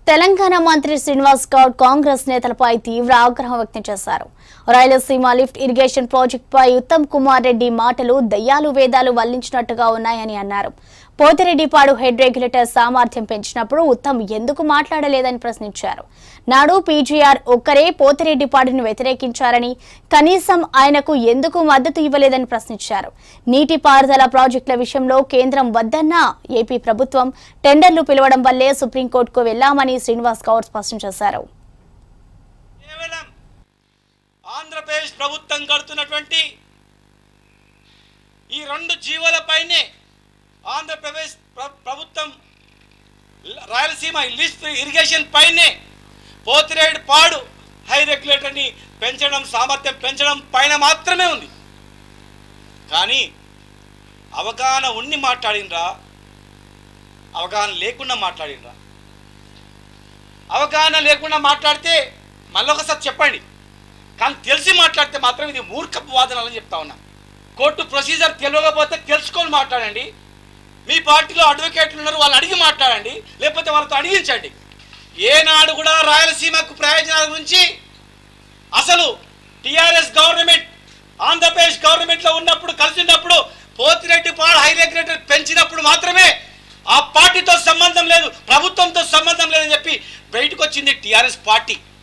తెలంగాణ మంత్రి శ్రీనివాస్ గౌడ్ కాంగ్రెస్ నేతలపై తీవ్ర ఆగ్రహం వ్యక్తం చేశారు రాయలసీమ లిఫ్ట్ ఇరిగేషన్ ప్రాజెక్టుపై ఉత్తమ్ కుమార్ రెడ్డి మాటలు దయ్యాలు వేదాలు వల్లించినట్టుగా ఉన్నాయని అన్నారు పోతిరెడ్డిపాడు హెడ్ రెగ్యులేటర్ సామర్థ్యం పెంచినప్పుడు ఉత్తమ్ ఎందుకు మాట్లాడలేదని ప్రశ్నించారు నాడు పీజీఆర్ ఒక్కరే పోతిరెడ్డిపాడును వ్యతిరేకించారని కనీసం ఆయనకు ఎందుకు మద్దతు ఇవ్వలేదని ప్రశ్నించారు నీటిపారుదల ప్రాజెక్టుల విషయంలో కేంద్రం వద్దన్నా ఏపీ ప్రభుత్వం టెండర్లు పిలవడం వల్లే సుప్రీంకోర్టుకు వెళ్లామని శ్రీనివాస్ గౌడ్ స్పష్టం చేశారు కేవలం ఆంధ్రప్రదేశ్ ప్రభుత్వం కడుతున్నటువంటి ఈ రెండు జీవోలపైనే ఆంధ్రప్రదేశ్ ప్ర- ప్రభుత్వం ల- రాయలసీమ లిస్ట్ ఇరిగేషన్ పైనే పోతిరేడు పాడు హై రెగ్యులేటర్ని పెంచడం సామర్థ్యం పెంచడం పైన మాత్రమే ఉంది కానీ అవగాహన ఉండి మాట్లాడినరా అవగాహన లేకుండా మాట్లాడినరా అవగాహన లేకుండా మాట్లాడితే మళ్ళొకసారి చెప్పండి కానీ తెలిసి మాట్లాడితే మాత్రం ఇది మూర్ఖపు వాదనలని చెప్తా ఉన్నా కోర్టు ప్రొసీజర్ తెలియకపోతే తెలుసుకొని మాట్లాడండి మీ పార్టీలో అడ్వకేట్లు ఉన్నారు వాళ్ళు అడిగి మాట్లాడండి లేకపోతే వాళ్ళతో అడిగించండి ఏనాడు కూడా రాయలసీమకు ప్రయోజనాల గురించి అసలు టిఆర్ఎస్ గవర్నమెంట్ ఆంధ్రప్రదేశ్ గవర్నమెంట్లో ఉన్నప్పుడు కలిసి ఉన్నప్పుడు పోతిరెడ్డి పాడు హై రెగ్యులేటర్ పెంచినప్పుడు మాత్రమే ఆ పార్టీతో సంబంధం లేదు ప్రభుత్వంతో సంబంధం లేదని చెప్పి బయటకు వచ్చింది టిఆర్ఎస్ పార్టీ